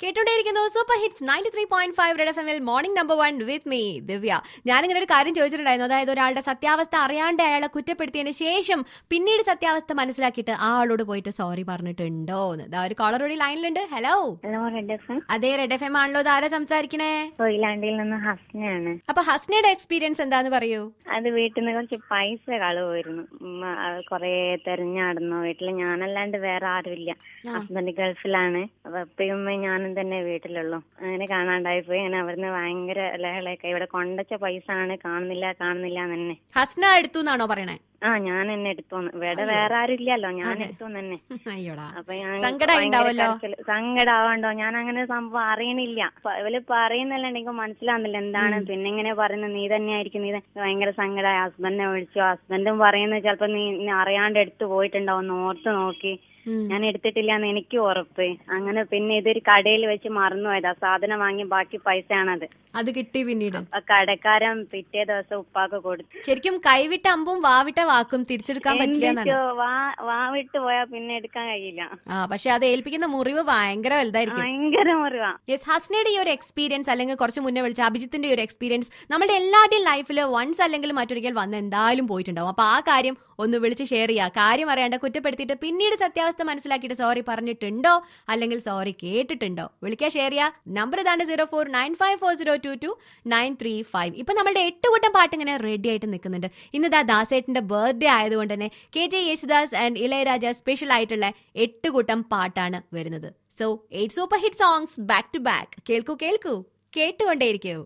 കേട്ടോണ്ടേയിരിക്കുന്നു super hits ninety three point five red F എമ്മിൽ morning number one with me Divya ഞാനിങ്ങനെ ഒരു കാര്യം ചോദിച്ചിട്ടുണ്ടായിരുന്നു അതായത് ഒരാളുടെ സത്യാവസ്ഥ അറിയാണ്ട് അയാളെ കുറ്റപ്പെടുത്തിയതിന് ശേഷം പിന്നീട് സത്യാവസ്ഥ മനസ്സിലാക്കിയിട്ട് ആ ആളോട് പോയിട്ട് സോറി പറഞ്ഞിട്ടുണ്ടോ എന്ന് ദാ ഒരു കോളർ കൂടി ലൈനിലുണ്ട് hello hello red F M അതെ റെഡ് എഫ് എം ആണല്ലോ ഇത് ആരാ സംസാരിക്കണേ കൊയിലാണ്ടിയിൽ നിന്ന് ഹസ്നയാണ് അപ്പൊ ഹസ്നയുടെ എക്സ്പീരിയൻസ് എന്താന്ന് പറയൂ അത് വീട്ടിൽ നിന്ന് കുറച്ച് പൈസ കളവായിരുന്നു ഉമ്മ അത് കൊറേ തെരഞ്ഞാടുന്നു വീട്ടില് ഞാനല്ലാണ്ട് വേറെ ആരുമില്ല ആ. ഹസ്ബൻഡ് ഗൾഫിലാണ് അപ്പൊ എപ്പോഴും ഞാനും തന്നെ വീട്ടിലുള്ളൂ അങ്ങനെ കാണാണ്ടായി പോയി അങ്ങനെ അവിടുന്ന് ഭയങ്കര ലഹളയൊക്കെ ഇവിടെ കൊണ്ടച്ച പൈസ ആണ് കാണുന്നില്ല കാണുന്നില്ല എന്ന് തന്നെ ഹസ്ന എടുത്തു എന്നാണോ പറയണേ ആ ഞാൻ എന്നെ എടുത്തോന്ന് ഇവിടെ വേറെ ആരും ഇല്ലല്ലോ ഞാൻ അതെ. എടുത്തോന്ന് തന്നെ അയ്യോടാ അപ്പൊ ഞാൻ സങ്കടായി ഭയങ്കര ഉണ്ടാവല്ലോ. കരച്ചില്. സങ്കടാവണ്ടോ ഞാൻ അങ്ങനെ സംഭവം അറിയണില്ല പ- ഇവല് പറയുന്നല്ല എനിക്ക് മനസ്സിലാവുന്നില്ല എന്താണ് പിന്നെ ഇങ്ങനെ പറയുന്നത് നീ തന്നെയായിരിക്കും നീ ത- ഭയങ്കര സങ്കടമായി ഹസ്ബൻഡിനെ വിളിച്ചു ഹസ്ബൻഡും പറയുന്നത് ചിലപ്പോ നീ നീ അറിയാണ്ട് എടുത്തു പോയിട്ടുണ്ടാവും ഒന്ന് ഓർത്ത് നോക്കി ഉം. ഞാൻ എടുത്തിട്ടില്ല എന്ന് എനിക്ക് ഉറപ്പ് അങ്ങനെ പിന്നെ ഇതൊരു കടയിൽ വെച്ച് മറന്നുപോയതാ സാധനം വാങ്ങി ബാക്കി പൈസയാണത് അത് കിട്ടി പിന്നീട് ആ കടക്കാരൻ പിറ്റേ ദിവസം ഉപ്പാക്ക് കൊടുത്തു ശരിക്കും കൈവിട്ട അമ്പും വാവിട്ട വാക്കും തിരിച്ചെടുക്കാൻ പറ്റില്ല എന്നാണ് എന്തൊക്കെയോ വാ വാ വിട്ട് പോയാ പിന്നെ എടുക്കാൻ കഴിയില്ല ആ പക്ഷെ അത് ഏൽപ്പിക്കുന്ന മുറിവ് ഭയങ്കര വലുതായിരിക്കും ഭയങ്കര മുറിവാ യെസ് ഹസ്നയുടെ ഈ ഒരു എക്സ്പീരിയൻസ് അല്ലെങ്കിൽ കുറച്ച് മുന്നേ വിളിച്ച അഭിജിത്തിന്റെ ഈ ഒരു എക്സ്പീരിയൻസ് നമ്മുടെ എല്ലാവരുടെയും ലൈഫിൽ വൺസ് അല്ലെങ്കിൽ മറ്റൊരിക്കൽ വന്ന് എന്തായാലും പോയിട്ടുണ്ടാവും അപ്പൊ ആ കാര്യം ഒന്ന് വിളിച്ച് ഷെയർ ചെയ്യുക കാര്യം അറിയാണ്ട് കുറ്റപ്പെടുത്തിയിട്ട് പിന്നീട് സത്യാവസ്ഥ മനസ്സിലാക്കിയിട്ട് സോറി പറഞ്ഞിട്ടുണ്ടോ അല്ലെങ്കിൽ സോറി കേട്ടിട്ടുണ്ടോ വിളിക്കുക ഷെയർ ചെയ്യുക നമ്പർ ഇതാണ് zero four nine five four zero two two nine three five ഇപ്പൊ നമ്മുടെ എട്ട് കൂട്ടം പാട്ട് ഇങ്ങനെ റെഡി ആയിട്ട് നിൽക്കുന്നുണ്ട് ഇന്ന് ദാ ദാസേട്ടന്റെ ബർത്ത്ഡേ ആയതുകൊണ്ട് തന്നെ K J Yesudas and Ilaiyaraaja special ആയിട്ടുള്ള എട്ട് കൂട്ടം പാട്ടാണ് വരുന്നത് so eight super hit songs back to back കേൾക്കൂ കേൾക്കൂ കേട്ടുകൊണ്ടേയിരിക്കൂ